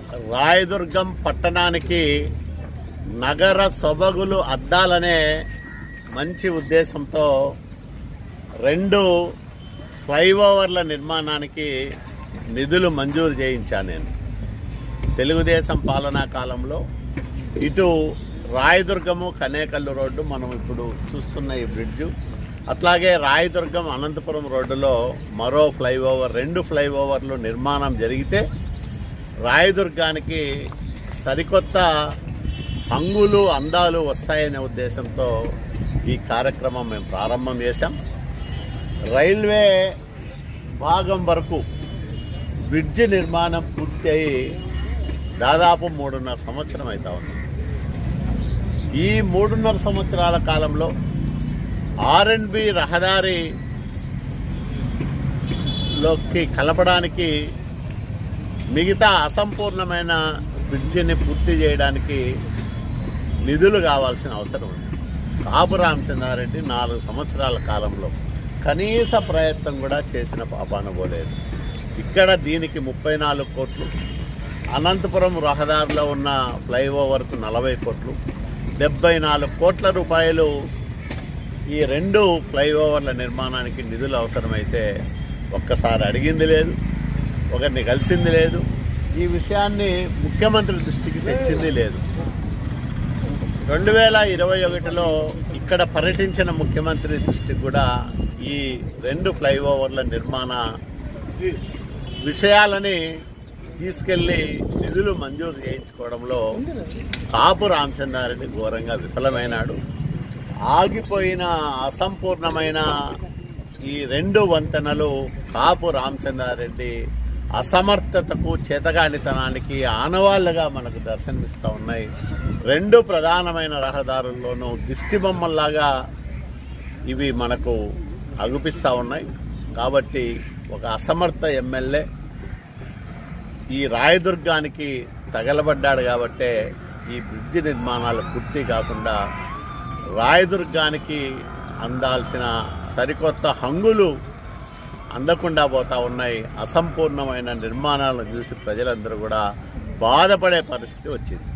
రాయదుర్గం పట్టణానికి నగర సొబగులు అద్దాలనే మంచి ఉద్దేశంతో రెండు ఫ్లైఓవర్ల నిర్మాణానికి నిధులు మంజూరు చేయించాను నేను తెలుగుదేశం పాలనా కాలంలో ఇటు రాయదుర్గము కనేకల్లు రోడ్డు మనం ఇప్పుడు చూస్తున్న ఈ బ్రిడ్జు అట్లాగే రాయదుర్గం అనంతపురం రోడ్డులో మరో ఫ్లైఓవర్ రెండు ఫ్లైఓవర్లు నిర్మాణం జరిగితే రాయదుర్గానికి సరికొత్త హంగులు అందాలు వస్తాయనే ఉద్దేశంతో ఈ కార్యక్రమం మేము ప్రారంభం చేశాం రైల్వే భాగం వరకు బ్రిడ్జ్ నిర్మాణం పూర్తి అయి దాదాపు మూడున్నర సంవత్సరం అవుతా ఉంది ఈ మూడున్నర సంవత్సరాల కాలంలో ఆర్ అండ్ బి రహదారి లోకి కలపడానికి మిగతా అసంపూర్ణమైన బ్రిడ్జిని పూర్తి చేయడానికి నిధులు కావాల్సిన అవసరం ఉంది కాపు రామచంద్రారెడ్డి నాలుగు సంవత్సరాల కాలంలో కనీస ప్రయత్నం కూడా చేసిన పాపాన పోలేదు ఇక్కడ దీనికి ముప్పై నాలుగు కోట్లు అనంతపురం రహదారిలో ఉన్న ఫ్లైఓవర్కు నలభై కోట్లు డెబ్బై నాలుగు కోట్ల రూపాయలు ఈ రెండు ఫ్లైఓవర్ల నిర్మాణానికి నిధులు అవసరమైతే ఒక్కసారి అడిగింది లేదు ఒకరిని కలిసింది లేదు ఈ విషయాన్ని ముఖ్యమంత్రి దృష్టికి తెచ్చింది లేదు రెండు వేల ఇరవై ఒకటిలో ఇక్కడ పర్యటించిన ముఖ్యమంత్రి దృష్టికి కూడా ఈ రెండు ఫ్లైఓవర్ల నిర్మాణ విషయాలని తీసుకెళ్లి నిధులు మంజూరు చేయించుకోవడంలో కాపు రామచంద్రారెడ్డి ఘోరంగా విఫలమైనాడు ఆగిపోయిన అసంపూర్ణమైన ఈ రెండు వంతెనలు కాపు రామచంద్రారెడ్డి అసమర్థతకు చేతగానితనానికి ఆనవాళ్లుగా మనకు దర్శనమిస్తూ ఉన్నాయి రెండు ప్రధానమైన రహదారుల్లోనూ దిష్టి బొమ్మల్లాగా ఇవి మనకు అగుపిస్తూ ఉన్నాయి కాబట్టి ఒక అసమర్థ ఎమ్మెల్యే ఈ రాయదుర్గానికి తగలబడ్డాడు కాబట్టే ఈ బ్రిడ్జి నిర్మాణాలు పూర్తి కాకుండా రాయదుర్గానికి అందాల్సిన సరికొత్త హంగులు అందకుండా పోతా ఉన్నాయి అసంపూర్ణమైన నిర్మాణాలను చూసి ప్రజలందరూ కూడా బాధపడే పరిస్థితి వచ్చింది